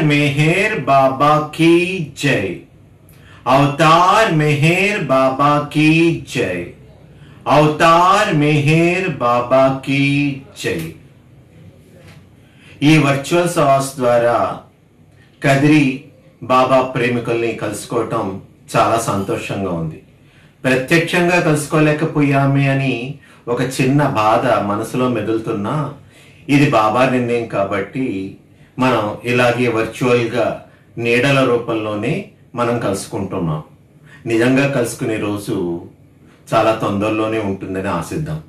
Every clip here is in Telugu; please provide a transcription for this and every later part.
अवतार मेहर बाबा की जय अवतार मेहर बाबा की जय अवतार मेहर बाबा की जय ఈ వర్చువల్ సవాస్ ద్వారా కదిరి బాబా ప్రేమికుల్ని కలుసుకోవటం చాలా సంతోషంగా ఉంది ప్రత్యక్షంగా కలుసుకోలేకపోయామే అని ఒక చిన్న బాధ మనసులో మెదులుతున్నా ఇది బాబా నిర్ణయం కాబట్టి మనం ఇలాగే వర్చువల్గా నీడల రూపంలోనే మనం కలుసుకుంటున్నాం నిజంగా కలుసుకునే రోజు చాలా తొందరలోనే ఉంటుందని ఆశిద్దాం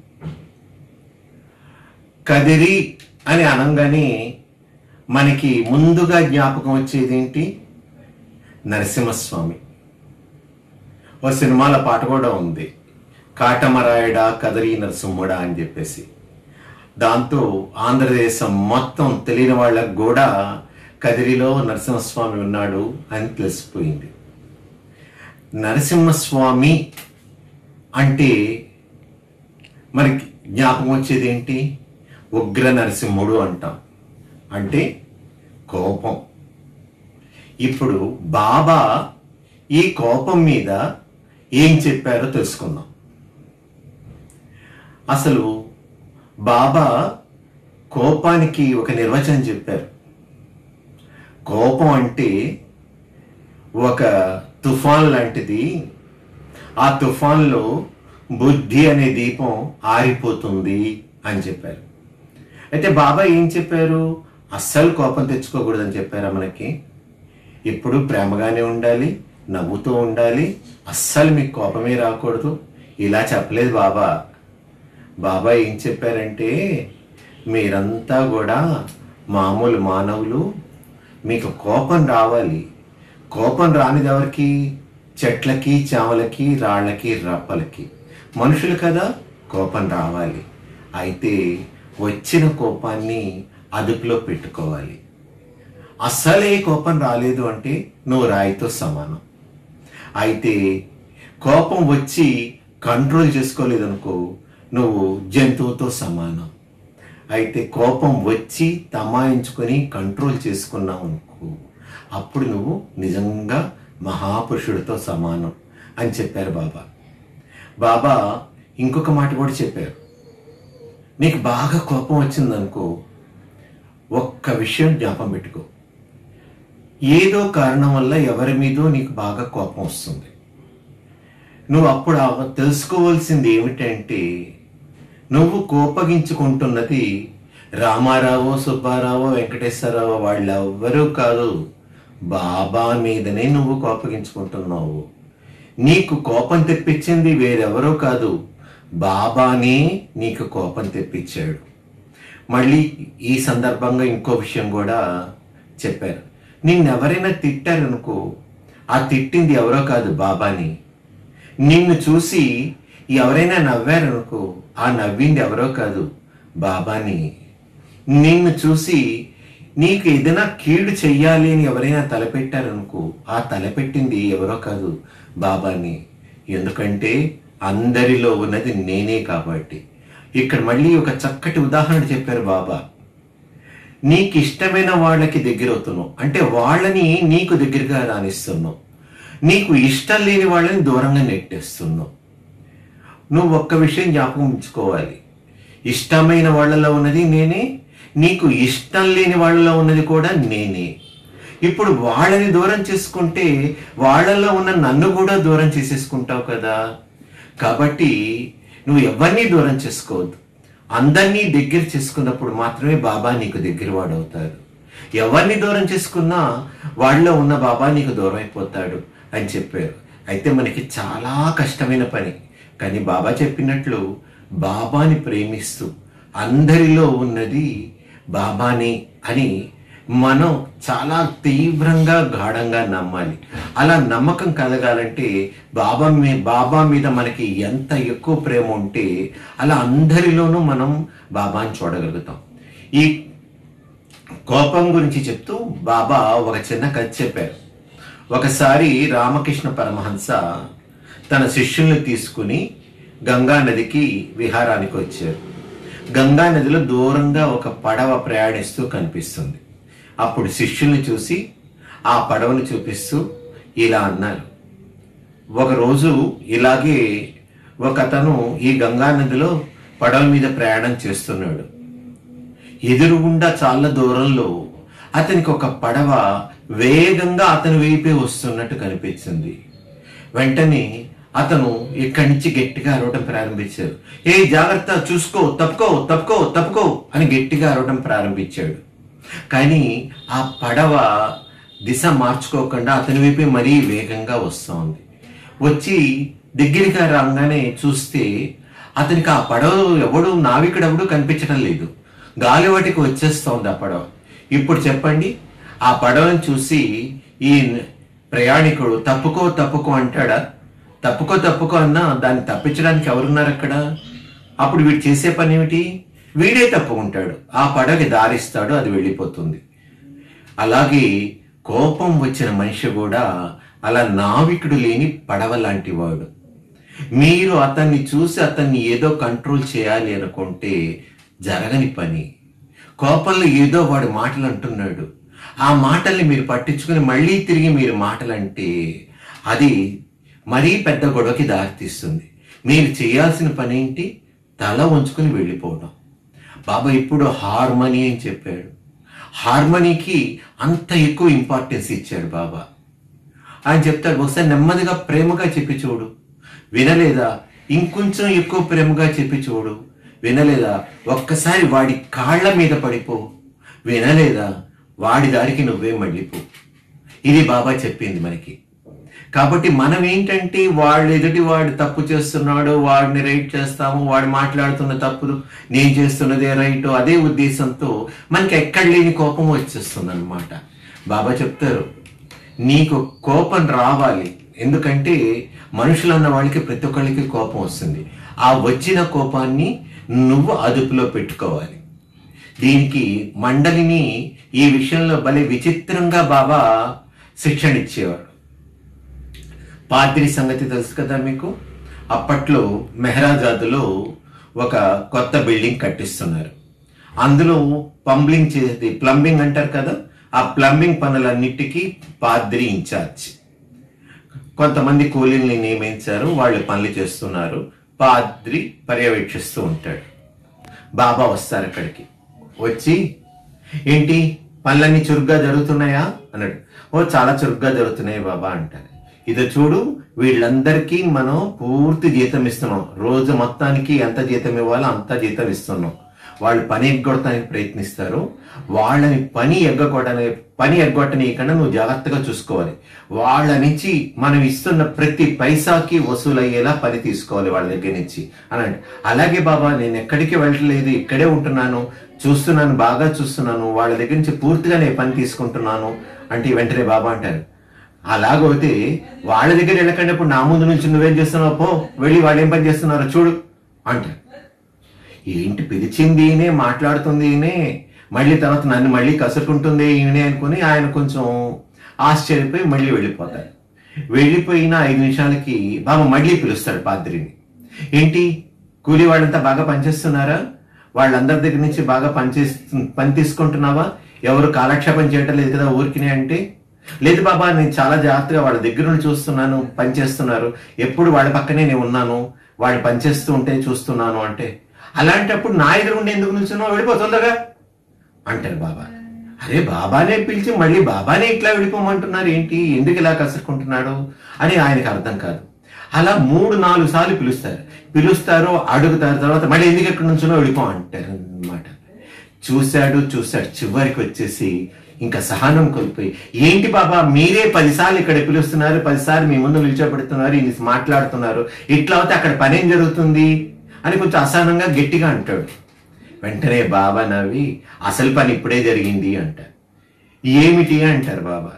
కదిరి అని అనగానే మనకి ముందుగా జ్ఞాపకం వచ్చేది ఏంటి నరసింహస్వామి ఓ సినిమాల పాట కూడా ఉంది కాటమరాయుడా కదరి నరసింహుడా అని చెప్పేసి దాంతో ఆంధ్రదేశం మొత్తం తెలియని వాళ్ళకు కూడా కదిరిలో నరసింహస్వామి ఉన్నాడు అని తెలిసిపోయింది నరసింహస్వామి అంటే మనకి జ్ఞాపకం వచ్చేది ఏంటి ఉగ్ర నరసింహుడు అంటాం అంటే కోపం ఇప్పుడు బాబా ఈ కోపం మీద ఏం చెప్పారో తెలుసుకుందాం అసలు బాబా కోపానికి ఒక నిర్వచనం చెప్పారు కోపం అంటే ఒక తుఫాన్ లాంటిది ఆ తుఫాన్లో బుద్ధి అనే దీపం ఆరిపోతుంది అని చెప్పారు అయితే బాబా ఏం చెప్పారు అస్సలు కోపం తెచ్చుకోకూడదని చెప్పారా మనకి ఎప్పుడు ప్రేమగానే ఉండాలి నవ్వుతూ ఉండాలి అస్సలు మీకు కోపమే రాకూడదు ఇలా చెప్పలేదు బాబా బాబా ఏం చెప్పారంటే మీరంతా కూడా మామూలు మానవులు మీకు కోపం రావాలి కోపం రానిది ఎవరికి చెట్లకి చామలకి రాళ్ళకి రప్పలకి మనుషులు కదా కోపం రావాలి అయితే వచ్చిన కోపాన్ని అదుపులో పెట్టుకోవాలి అస్సలే కోపం రాలేదు అంటే నువ్వు రాయితో సమానం అయితే కోపం వచ్చి కంట్రోల్ చేసుకోలేదనుకో నువ్వు జంతువుతో సమానం అయితే కోపం వచ్చి తమాయించుకొని కంట్రోల్ చేసుకున్నావు అనుకో అప్పుడు నువ్వు నిజంగా మహాపురుషుడితో సమానం అని చెప్పారు బాబా బాబా ఇంకొక మాట కూడా చెప్పారు నీకు బాగా కోపం వచ్చిందనుకో ఒక్క విషయం జ్ఞాపం పెట్టుకో ఏదో కారణం వల్ల ఎవరి మీదో నీకు బాగా కోపం వస్తుంది నువ్వు అప్పుడు ఆ- తెలుసుకోవాల్సింది ఏమిటంటే నువ్వు కోపగించుకుంటున్నది రామారావు సుబ్బారావు వెంకటేశ్వరరావు వాళ్ళెవ్వరూ కాదు బాబా మీదనే నువ్వు కోపగించుకుంటున్నావు నీకు కోపం తెప్పించింది వేరెవరో కాదు బాబానే నీకు కోపం తెప్పించాడు మళ్ళీ ఈ సందర్భంగా ఇంకో విషయం కూడా చెప్పారు నిన్నెవరైనా తిట్టారనుకో ఆ తిట్టింది ఎవరో కాదు బాబాని నిన్ను చూసి ఎవరైనా నవ్వారనుకో ఆ నవ్వింది ఎవరో కాదు బాబాని నిన్ను చూసి నీకు ఏదైనా కీడు చెయ్యాలి అని ఎవరైనా తలపెట్టారనుకో ఆ తలపెట్టింది ఎవరో కాదు బాబాని ఎందుకంటే అందరిలో ఉన్నది నేనే కాబట్టి ఇక్కడ మళ్ళీ ఒక చక్కటి ఉదాహరణ చెప్పారు బాబా నీకు ఇష్టమైన వాళ్ళకి దగ్గర అవుతున్నావు అంటే వాళ్ళని నీకు దగ్గరగా రానిస్తున్నావు నీకు ఇష్టం లేని వాళ్ళని దూరంగా నెట్టేస్తున్నావు నువ్వు ఒక్క విషయం జ్ఞాపకం ఉంచుకోవాలి ఇష్టమైన వాళ్ళలో ఉన్నది నేనే నీకు ఇష్టం లేని వాళ్ళలో ఉన్నది కూడా నేనే ఇప్పుడు వాళ్ళని దూరం చేసుకుంటే వాళ్ళలో ఉన్న నన్ను కూడా దూరం చేసేసుకుంటావు కదా కాబట్టి నువ్వు ఎవరిని దూరం చేసుకోవద్దు అందరినీ దగ్గర చేసుకున్నప్పుడు మాత్రమే బాబా నీకు దగ్గర వాడు అవుతాడు ఎవరిని దూరం చేసుకున్నా వాళ్ళలో ఉన్న బాబా నీకు దూరం అయిపోతాడు అని చెప్పారు అయితే మనకి చాలా కష్టమైన పని కానీ బాబా చెప్పినట్లు బాబాని ప్రేమిస్తూ అందరిలో ఉన్నది బాబాని అని మనం చాలా తీవ్రంగా గాఢంగా నమ్మాలి అలా నమ్మకం కలగాలంటే బాబా మీ బాబా మీద మనకి ఎంత ఎక్కువ ప్రేమ ఉంటే అలా అందరిలోనూ మనం బాబాని చూడగలుగుతాం ఈ కోపం గురించి చెప్తూ బాబా ఒక చిన్న కథ చెప్పారు ఒకసారి రామకృష్ణ పరమహంస తన శిష్యుల్ని తీసుకుని గంగా నదికి విహారానికి వచ్చారు గంగా నదిలో దూరంగా ఒక పడవ ప్రయాణిస్తూ కనిపిస్తుంది అప్పుడు శిష్యుల్ని చూసి ఆ పడవను చూపిస్తూ ఇలా అన్నారు ఒకరోజు ఇలాగే ఒక అతను ఈ గంగా నదిలో పడవ మీద ప్రయాణం చేస్తున్నాడు ఎదురుగుండా చాలా దూరంలో అతనికి ఒక పడవ వేగంగా అతని వైపే వస్తున్నట్టు కనిపించింది వెంటనే అతను ఇక్కడి నుంచి గట్టిగా అరవడం ప్రారంభించాడు ఏ జాగ్రత్త చూసుకో తప్పుకో తప్పుకో తప్పుకో అని గట్టిగా అరవడం ప్రారంభించాడు కానీ ఆ పడవ దిశ మార్చుకోకుండా అతని వైపే మరీ వేగంగా వస్తోంది వచ్చి దగ్గరగా రాగానే చూస్తే అతనికి ఆ పడవ ఎవడు నావికుడెవడు కనిపించడం లేదు గాలివాటికి వచ్చేస్తోంది ఆ పడవ ఇప్పుడు చెప్పండి ఆ పడవను చూసి ఈ ప్రయాణికుడు తప్పుకో తప్పుకో అంటాడా తప్పుకో తప్పుకో అన్నా దాన్ని తప్పించడానికి ఎవరున్నారు అక్కడ అప్పుడు వీడు చేసే పని ఏమిటి వీడే తప్పుకుంటాడు ఆ పడవకి దారిస్తాడు అది వెళ్ళిపోతుంది అలాగే కోపం వచ్చిన మనిషి కూడా అలా నావికుడు లేని పడవ లాంటి వాడు మీరు అతన్ని చూసి అతన్ని ఏదో కంట్రోల్ చేయాలి అనుకుంటే జరగని పని కోపంలో ఏదో వాడు మాటలు అంటున్నాడు ఆ మాటల్ని మీరు పట్టించుకుని మళ్ళీ తిరిగి మీరు మాటలంటే అది మరీ పెద్ద గొడవకి దారితీస్తుంది మీరు చేయాల్సిన పని ఏంటి తల ఉంచుకుని వెళ్ళిపోవడం బాబా ఇప్పుడు హార్మనీ అని చెప్పాడు హార్మనీకి అంత ఎక్కువ ఇంపార్టెన్స్ ఇచ్చాడు బాబా ఆయన చెప్తాడు ఒకసారి నెమ్మదిగా ప్రేమగా చెప్పి చూడు వినలేదా ఇంకొంచెం ఎక్కువ ప్రేమగా చెప్పి చూడు వినలేదా ఒక్కసారి వాడి కాళ్ళ మీద పడిపో వినలేదా వాడి దారికి నువ్వే మళ్ళీపో ఇది బాబా చెప్పింది మనకి కాబట్టి మనం ఏంటంటే వాళ్ళు ఎదుటి వాడు తప్పు చేస్తున్నాడు వాడిని రైట్ చేస్తాము వాడు మాట్లాడుతున్న తప్పులు నేను చేస్తున్నదే రైట్ అదే ఉద్దేశంతో మనకి ఎక్కడ లేని కోపం వచ్చేస్తుంది అనమాట బాబా చెప్తారు నీకు కోపం రావాలి ఎందుకంటే మనుషులు అన్న వాళ్ళకి ప్రతి ఒక్కళ్ళకి కోపం వస్తుంది ఆ వచ్చిన కోపాన్ని నువ్వు అదుపులో పెట్టుకోవాలి దీనికి మండలిని ఈ విషయంలో భలే విచిత్రంగా బాబా శిక్షణ ఇచ్చేవాడు పాద్రి సంగతి తెలుసు కదా మీకు అప్పట్లో మెహరాజాదులో ఒక కొత్త బిల్డింగ్ కట్టిస్తున్నారు అందులో పంబ్లింగ్ చేసేది ప్లంబింగ్ అంటారు కదా ఆ ప్లంబింగ్ పనులన్నిటికీ పాద్రి ఇన్ఛార్జ్ కొంతమంది కూలీల్ని నియమించారు వాళ్ళు పనులు చేస్తున్నారు పాద్రి పర్యవేక్షిస్తూ ఉంటాడు బాబా వస్తారు అక్కడికి వచ్చి ఏంటి పనులన్నీ చురుగ్గా జరుగుతున్నాయా అన్నాడు ఓ చాలా చురుగ్గా జరుగుతున్నాయి బాబా అంటారు ఇది చూడు వీళ్ళందరికీ మనం పూర్తి జీతం ఇస్తున్నాం రోజు మొత్తానికి ఎంత జీతం ఇవ్వాలో అంత జీతం ఇస్తున్నాం వాళ్ళు పని ఎగ్గొట్టడానికి ప్రయత్నిస్తారు వాళ్ళని పని ఎగ్గొట్టని పని ఎగ్గొట్టనీయకుండా నువ్వు జాగ్రత్తగా చూసుకోవాలి వాళ్ళ నుంచి మనం ఇస్తున్న ప్రతి పైసాకి వసూలయ్యేలా పని తీసుకోవాలి వాళ్ళ దగ్గర నుంచి అనండి అలాగే బాబా నేను ఎక్కడికి వెళ్ళట్లేదు ఇక్కడే ఉంటున్నాను చూస్తున్నాను బాగా చూస్తున్నాను వాళ్ళ దగ్గర నుంచి పూర్తిగా నేను పని తీసుకుంటున్నాను అంటే వెంటనే బాబా అంటారు అలాగైతే వాళ్ళ దగ్గర వెళ్ళకండి ఇప్పుడు నా ముందు నుంచి నువ్వేం చేస్తున్నావు పో వెళ్ళి వాళ్ళు ఏం పని చేస్తున్నారో చూడు అంటారు ఏంటి పిలిచింది ఈయనే మాట్లాడుతుంది ఈయనే మళ్ళీ తర్వాత నన్ను మళ్ళీ కసురుకుంటుంది ఈయనే అనుకుని ఆయన కొంచెం ఆశ్చర్యపోయి మళ్ళీ వెళ్ళిపోతారు వెళ్ళిపోయిన ఐదు నిమిషాలకి బాబా మళ్ళీ పిలుస్తాడు పాద్రిని ఏంటి కూలీ వాళ్ళంతా బాగా పనిచేస్తున్నారా వాళ్ళందరి దగ్గర నుంచి బాగా పనిచేస్తు పని తీసుకుంటున్నావా ఎవరు కాలక్షేపం చేయటం లేదు కదా ఊరికినే అంటే లేదు బాబా నేను చాలా జాగ్రత్తగా వాళ్ళ దగ్గర నుండి చూస్తున్నాను పని చేస్తున్నారు ఎప్పుడు వాళ్ళ పక్కనే నేను ఉన్నాను వాళ్ళు పనిచేస్తూ ఉంటే చూస్తున్నాను అంటే అలాంటప్పుడు నా ఎదురుగుండి ఎందుకు నిల్చున్నావు వెళ్ళిపోతుందగా అంటారు బాబా అరే బాబానే పిలిచి మళ్ళీ బాబానే ఇట్లా వెళ్ళిపోమంటున్నారు ఏంటి ఎందుకు ఇలా కసురుకుంటున్నాడు అని ఆయనకు అర్థం కాదు అలా మూడు నాలుగు సార్లు పిలుస్తారు పిలుస్తారు అడుగుతారు తర్వాత మళ్ళీ ఎందుకు ఎక్కడి నుంచో వెళ్ళిపో అంటారు అనమాట చూశాడు చూశాడు చివరికి వచ్చేసి ఇంకా సహనం కోల్పోయి ఏంటి బాబా మీరే పదిసార్లు ఇక్కడ పిలుస్తున్నారు పదిసార్లు మీ ముందు నిల్చోబెడుతున్నారు ఇన్ని మాట్లాడుతున్నారు ఇట్లా అయితే అక్కడ పని ఏం జరుగుతుంది అని కొంచెం అసహనంగా గట్టిగా అంటాడు వెంటనే బాబా నవ్వి అసలు పని ఇప్పుడే జరిగింది అంట ఏమిటి అంటారు బాబా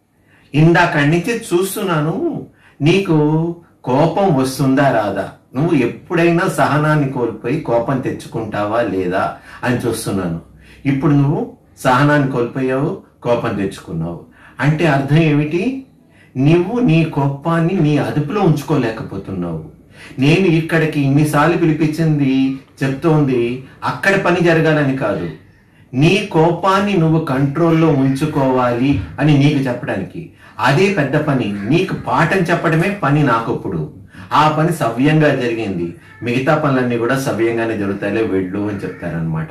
ఇందాక నుంచి చూస్తున్నాను నీకు కోపం వస్తుందా రాదా నువ్వు ఎప్పుడైనా సహనాన్ని కోల్పోయి కోపం తెచ్చుకుంటావా లేదా అని చూస్తున్నాను ఇప్పుడు నువ్వు సహనాన్ని కోల్పోయావు కోపం తెచ్చుకున్నావు అంటే అర్థం ఏమిటి నువ్వు నీ కోపాన్ని నీ అదుపులో ఉంచుకోలేకపోతున్నావు నేను ఇక్కడికి ఇన్నిసార్లు పిలిపించింది చెప్తోంది అక్కడ పని జరగాలని కాదు నీ కోపాన్ని నువ్వు కంట్రోల్లో ఉంచుకోవాలి అని నీకు చెప్పడానికి అదే పెద్ద పని నీకు పాఠం చెప్పడమే పని నాకు ఇప్పుడు ఆ పని సవ్యంగా జరిగింది మిగతా పనులన్నీ కూడా సవ్యంగానే జరుగుతాయిలే వెళ్ళు అని చెప్తారనమాట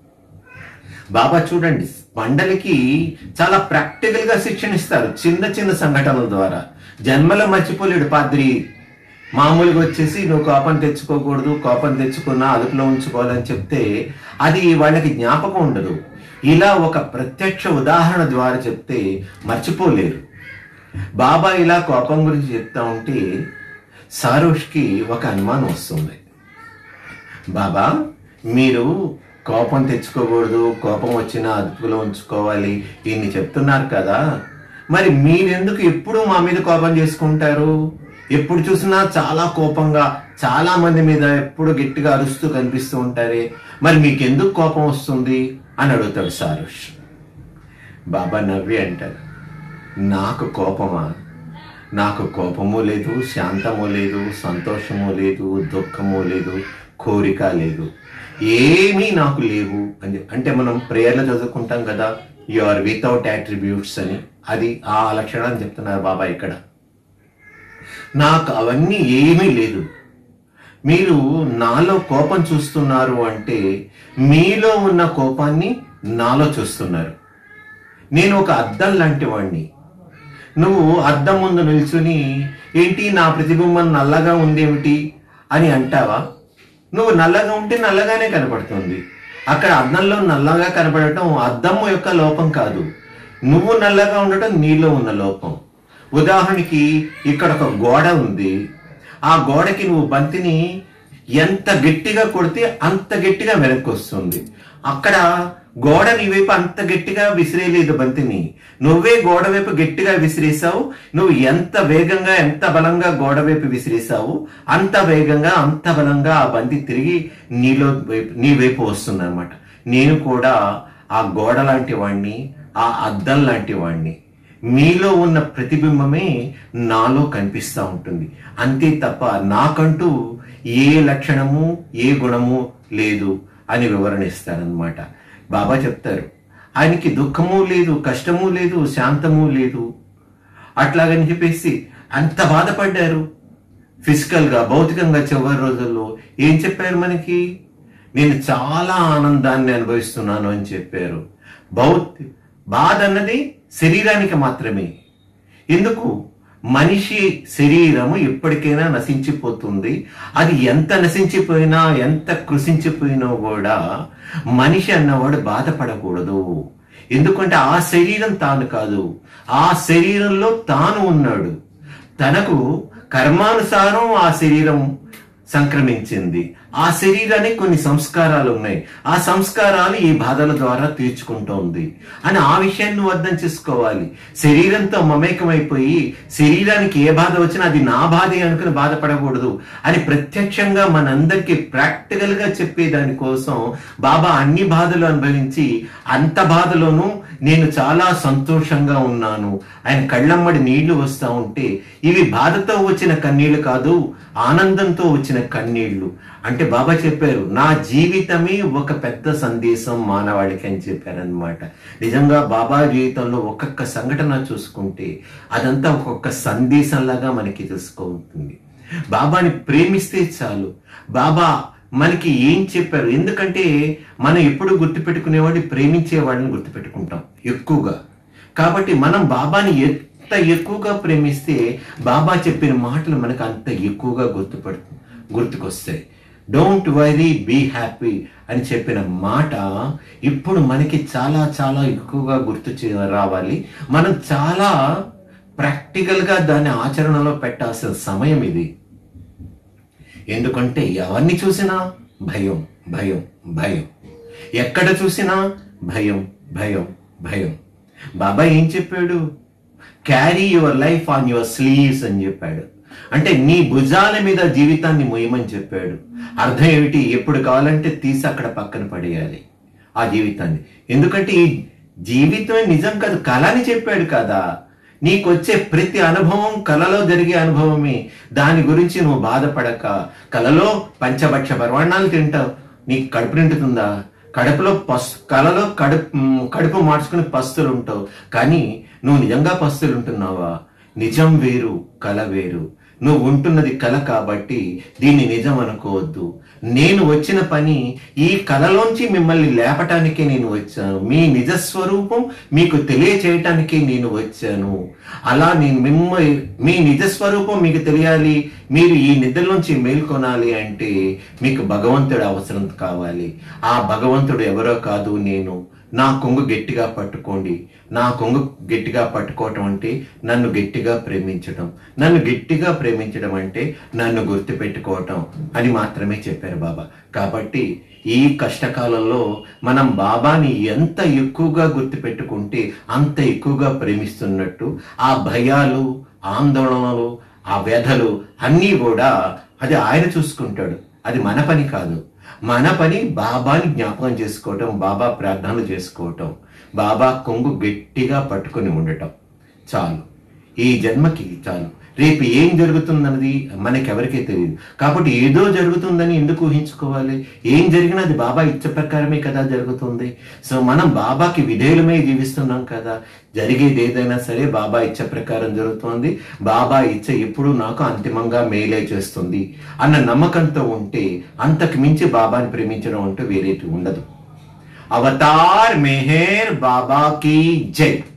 బాబా చూడండి మండలికి చాలా ప్రాక్టికల్ గా శిక్షణ ఇస్తారు చిన్న చిన్న సంఘటనల ద్వారా జన్మలో మర్చిపోలేడు పాద్రి మామూలుగా వచ్చేసి నువ్వు కోపం తెచ్చుకోకూడదు కోపం తెచ్చుకున్నా అదుపులో ఉంచుకోవాలని చెప్తే అది వాళ్ళకి జ్ఞాపకం ఉండదు ఇలా ఒక ప్రత్యక్ష ఉదాహరణ ద్వారా చెప్తే మర్చిపోలేరు బాబా ఇలా కోపం గురించి చెప్తా ఉంటే సారోష్కి ఒక అనుమానం వస్తుంది బాబా మీరు కోపం తెచ్చుకోకూడదు కోపం వచ్చినా అదుపులో ఉంచుకోవాలి ఇన్ని చెప్తున్నారు కదా మరి మీరెందుకు ఎప్పుడు మా మీద కోపం చేసుకుంటారు ఎప్పుడు చూసినా చాలా కోపంగా చాలా మంది మీద ఎప్పుడు గట్టిగా అరుస్తూ కనిపిస్తూ ఉంటారే మరి మీకు ఎందుకు కోపం వస్తుంది అని అడుగుతాడు సారుష్ బాబా నవ్వి అంటారు నాకు కోపమా నాకు కోపము లేదు శాంతము లేదు సంతోషము లేదు దుఃఖము లేదు కోరిక లేదు ఏమీ నాకు లేవు అని చెప్పి- అంటే మనం ప్రేయర్లో చదువుకుంటాం కదా యు ఆర్ వితౌట్ యాట్రిబ్యూట్స్ అని అది ఆ లక్షణాన్ని చెప్తున్నారు బాబా ఇక్కడ నాకు అవన్నీ ఏమీ లేదు మీరు నాలో కోపం చూస్తున్నారు అంటే మీలో ఉన్న కోపాన్ని నాలో చూస్తున్నారు నేను ఒక అద్దం లాంటి వాణ్ణి నువ్వు అద్దం ముందు నిల్చుని ఏంటి నా ప్రతిబింబం నల్లగా ఉందేమిటి అని అంటావా నువ్వు నల్లగా ఉంటే నల్లగానే కనపడుతుంది అక్కడ అద్దంలో నల్లగా కనపడటం అద్దం యొక్క లోపం కాదు నువ్వు నల్లగా ఉండటం నీలో ఉన్న లోపం ఉదాహరణకి ఇక్కడ ఒక గోడ ఉంది ఆ గోడకి నువ్వు బంతిని ఎంత గట్టిగా కొడితే అంత గట్టిగా వెనక్కి వస్తుంది అక్కడ గోడ నీ వైపు అంత గట్టిగా విసిరేయలేదు బంతిని నువ్వే గోడ వైపు గట్టిగా విసిరేసావు నువ్వు ఎంత వేగంగా ఎంత బలంగా గోడ వైపు విసిరేసావు అంత వేగంగా అంత బలంగా ఆ బంతి తిరిగి నీలో వైపు నీ వైపు వస్తుంది అనమాట నేను కూడా ఆ గోడ లాంటి వాణ్ణి ఆ అద్దం లాంటి వాణ్ణి మీలో ఉన్న ప్రతిబింబమే నాలో కనిపిస్తూ ఉంటుంది అంతే తప్ప నాకంటూ ఏ లక్షణము ఏ గుణము లేదు అని వివరణ ఇస్తారనమాట బాబా చెప్తారు ఆయనకి దుఃఖము లేదు కష్టము లేదు శాంతము లేదు అట్లాగని చెప్పేసి అంత బాధపడ్డారు ఫిజికల్ గా భౌతికంగా చివరి రోజుల్లో ఏం చెప్పారు మనకి నేను చాలా ఆనందాన్ని అనుభవిస్తున్నాను అని చెప్పారు భౌతి బాధ అన్నది శరీరానికి మాత్రమే ఎందుకు మనిషి శరీరము ఎప్పటికైనా నశించిపోతుంది అది ఎంత నశించిపోయినా ఎంత కృషించిపోయినా కూడా మనిషి అన్నవాడు బాధపడకూడదు ఎందుకంటే ఆ శరీరం తాను కాదు ఆ శరీరంలో తాను ఉన్నాడు తనకు కర్మానుసారం ఆ శరీరం సంక్రమించింది ఆ శరీరానికి కొన్ని సంస్కారాలు ఉన్నాయి ఆ సంస్కారాలు ఈ బాధల ద్వారా తీర్చుకుంటోంది అని ఆ విషయాన్ని నువ్వు అర్థం చేసుకోవాలి శరీరంతో మమేకమైపోయి శరీరానికి ఏ బాధ వచ్చినా అది నా బాధే అనుకుని బాధపడకూడదు అని ప్రత్యక్షంగా మనందరికీ ప్రాక్టికల్ గా చెప్పే దానికోసం బాబా అన్ని బాధలు అనుభవించి అంత బాధలోనూ నేను చాలా సంతోషంగా ఉన్నాను ఆయన కళ్ళమ్మడి నీళ్లు వస్తా ఉంటే ఇవి బాధతో వచ్చిన కన్నీళ్లు కాదు ఆనందంతో వచ్చిన కన్నీళ్లు అంటే బాబా చెప్పారు నా జీవితమే ఒక పెద్ద సందేశం మానవాళికి అని చెప్పారనమాట నిజంగా బాబా జీవితంలో ఒక్కొక్క సంఘటన చూసుకుంటే అదంతా ఒక్కొక్క సందేశంలాగా మనకి తెలుసుకుంటుంది బాబాని ప్రేమిస్తే చాలు బాబా మనకి ఏం చెప్పారు ఎందుకంటే మనం ఎప్పుడు గుర్తుపెట్టుకునేవాడిని ప్రేమించే వాళ్ళని గుర్తుపెట్టుకుంటాం ఎక్కువగా కాబట్టి మనం బాబాని ఎంత ఎక్కువగా ప్రేమిస్తే బాబా చెప్పిన మాటలు మనకు అంత ఎక్కువగా గుర్తుపడు గుర్తుకొస్తాయి డోంట్ వరీ బీ హ్యాపీ అని చెప్పిన మాట ఇప్పుడు మనకి చాలా చాలా ఎక్కువగా గుర్తు చే- రావాలి మనం చాలా ప్రాక్టికల్గా దాన్ని ఆచరణలో పెట్టాల్సిన సమయం ఇది ఎందుకంటే ఎవరిని చూసినా భయం భయం భయం ఎక్కడ చూసినా భయం భయం భయం బాబా ఏం చెప్పాడు carry your life on your sleeves అని చెప్పాడు అంటే నీ భుజాల మీద జీవితాన్ని మొయ్యమని చెప్పాడు అర్థం ఏమిటి ఎప్పుడు కావాలంటే తీసి అక్కడ పక్కన పడేయాలి ఆ జీవితాన్ని ఎందుకంటే ఈ జీవితం నిజం కాదు కళ అని చెప్పాడు కదా నీకొచ్చే ప్రతి అనుభవం కలలో జరిగే అనుభవమే దాని గురించి నువ్వు బాధపడక కలలో పంచభక్ష పర్వాణాలు తింటావు నీకు కడుపు నిండుతుందా కడుపులో పస్ కలలో కడుపు మ్, కడుపు మార్చుకుని పస్తులు ఉంటావు కానీ నువ్వు నిజంగా పస్తులు ఉంటున్నావా నిజం వేరు కల వేరు నువ్వు ఉంటున్నది కల కాబట్టి దీన్ని నిజం అనుకోవద్దు నేను వచ్చిన పని ఈ కలలోంచి మిమ్మల్ని లేపటానికే నేను వచ్చాను మీ నిజ స్వరూపం మీకు తెలియచేయటానికే నేను వచ్చాను అలా నేను మిమ్మ మీ నిజ స్వరూపం మీకు తెలియాలి మీరు ఈ నిద్రలోంచి మేల్కొనాలి అంటే మీకు భగవంతుడు అవసరం కావాలి ఆ భగవంతుడు ఎవరో కాదు నేను నా కొంగు గట్టిగా పట్టుకోండి నా కొంగు గట్టిగా పట్టుకోవటం అంటే నన్ను గట్టిగా ప్రేమించడం నన్ను గట్టిగా ప్రేమించడం అంటే నన్ను గుర్తుపెట్టుకోవటం అని మాత్రమే చెప్పారు బాబా కాబట్టి ఈ కష్టకాలంలో మనం బాబాని ఎంత ఎక్కువగా గుర్తుపెట్టుకుంటే అంత ఎక్కువగా ప్రేమిస్తున్నట్టు ఆ భయాలు ఆందోళనలు ఆ వ్యధలు అన్నీ కూడా అది ఆయన చూసుకుంటాడు అది మన పని కాదు మన పని బాబాని జ్ఞాపకం చేసుకోవటం బాబా ప్రార్థనలు చేసుకోవటం బాబా కొంగు గట్టిగా పట్టుకొని ఉండటం చాలు ఈ జన్మకి చాలు రేపు ఏం జరుగుతుందన్నది మనకెవరికీ తెలియదు కాబట్టి ఏదో జరుగుతుందని ఎందుకు ఊహించుకోవాలి ఏం జరిగినా అది బాబా ఇచ్చ ప్రకారమే కదా జరుగుతుంది సో మనం బాబాకి విధేయులమే జీవిస్తున్నాం కదా జరిగేది ఏదైనా సరే బాబా ఇచ్చ ప్రకారం జరుగుతుంది బాబా ఇచ్చ ఎప్పుడు నాకు అంతిమంగా మేలే చేస్తుంది అన్న నమ్మకంతో ఉంటే అంతకు మించి బాబాని ప్రేమించడం అంటూ వేరేటి ఉండదు అవతార్ మెహర్ బాబా కీ జై